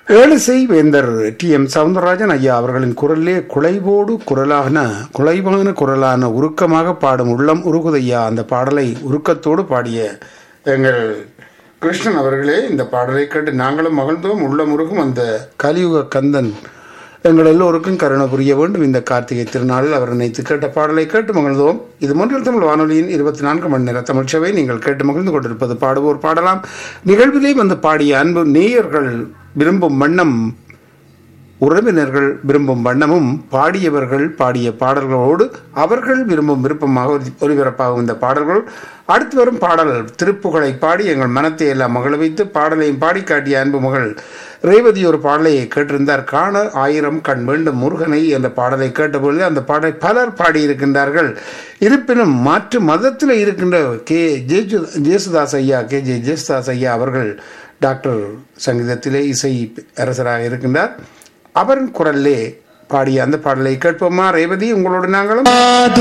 ஏழுசை வேந்தர் D M Soundararajan ஐயா அவர்களின் குரலிலே குலைவோடு குரலான குலைவான குரலான உருக்கமாக பாடும் உள்ளம் உருகுதையா அந்த பாடலை உருக்கத்தோடு பாடிய எங்கள் கிருஷ்ணன் அவர்களே இந்த பாடலை கேட்டு நாங்களும் மகிழ்ந்தோம் உள்ளம் உருகும் அந்த கலியுக கந்தன் எங்கள் எல்லோருக்கும் கருணை புரிய வேண்டும் இந்த கார்த்திகை திருநாளில் அவர் நினைத்து கேட்ட பாடலை கேட்டு மகிழ்ந்தோம் இது மொன்றில் தமிழ் வானொலியின் இருபத்தி நான்கு மணி நேர தமிழ்ச்சவை நீங்கள் கேட்டு மகிழ்ந்து கொண்டிருப்பது பாடுவோர் பாடலாம் நிகழ்விலே வந்து பாடிய அன்பு நேயர்கள் விரும்பும் வண்ணம் உறவினர்கள் விரும்பும் வண்ணமும் பாடியவர்கள் பாடிய பாடல்களோடு அவர்கள் விரும்பும் விருப்பமாக ஒலி- ஒலிபரப்பாகும் இந்த பாடல்கள் அடுத்து வரும் பாடல் திருப்புகளை பாடி எங்கள் மனத்தை எல்லாம் மகிழ வைத்து பாடலையும் பாடி காட்டிய அன்பு மகள் ரேவதி ஒரு பாடலை கேட்டிருந்தார் காண ஆயிரம் கண் வேண்டும் முருகனை என்ற பாடலை கேட்டபொழுது அந்த பாடலை பலர் பாடியிருக்கின்றார்கள் இருப்பினும் மாற்று மதத்தில் இருக்கின்ற கே ஜேசு ஜேசுதாஸ் ஐயா கே ஜே ஜேசுதாஸ் ஐயா அவர்கள் டாக்டர் சங்கீதத்திலே இசை அரசராக இருக்கின்றார் அவரின் குரலிலே பாடிய அந்த பாடலை கேட்போமா ரேவதி உங்களோடு நாங்களும்